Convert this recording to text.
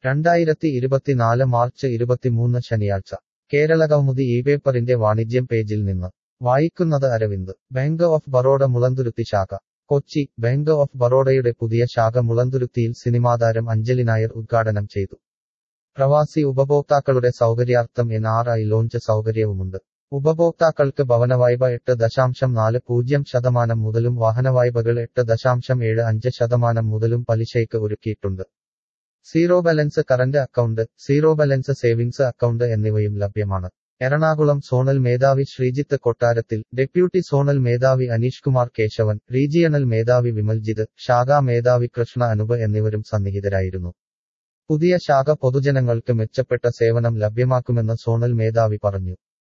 രണ്ടായിരത്തി ഇരുപത്തിനാല് മാർച്ച് ഇരുപത്തിമൂന്ന് ശനിയാഴ്ച കേരളകൗമുദി ഈ പേപ്പറിന്റെ വാണിജ്യം പേജിൽ നിന്ന് വായിക്കുന്നത് അരവിന്ദ് ബാങ്ക് ഓഫ് ബറോഡ മുളന്തുരുത്തി ശാഖ കൊച്ചി ബാങ്ക് ഓഫ് ബറോഡയുടെ പുതിയ ശാഖ മുളന്തുരുത്തിയിൽ സിനിമാതാരം അഞ്ജലി നായർ ഉദ്ഘാടനം ചെയ്തു പ്രവാസി ഉപഭോക്താക്കളുടെ സൗകര്യാർത്ഥം എൻ ആർ ഐ ലോഞ്ച് സൗകര്യവുമുണ്ട് ഉപഭോക്താക്കൾക്ക് ഭവനവായ്പ എട്ട് ദശാംശം നാല് പൂജ്യം ശതമാനം മുതലും വാഹനവായ്പകൾ എട്ട് ദശാംശം ഏഴ് അഞ്ച് ശതമാനം മുതലും പലിശയ്ക്ക് ഒരുക്കിയിട്ടുണ്ട് zero balance current account zero balance savings account എന്നിവയും ലഭ്യമാണ് എറണാകുളം സോണൽ മേധാവി ശ്രീജിത്ത് കൊട്ടാരത്തിൽ ഡെപ്യൂട്ടി സോണൽ മേധാവി അനീഷ് കുമാർ കേശവൻ റീജിയണൽ മേധാവി വിമൽജിത്ത് ശാഖാ മേധാവി കൃഷ്ണ അനൂപ് എന്നിവരും സന്നിഹിതരായിരുന്നു പുതിയ ശാഖ പൊതുജനങ്ങൾക്ക് മെച്ചപ്പെട്ട സേവനം ലഭ്യമാക്കുമെന്ന് സോണൽ മേധാവി പറഞ്ഞു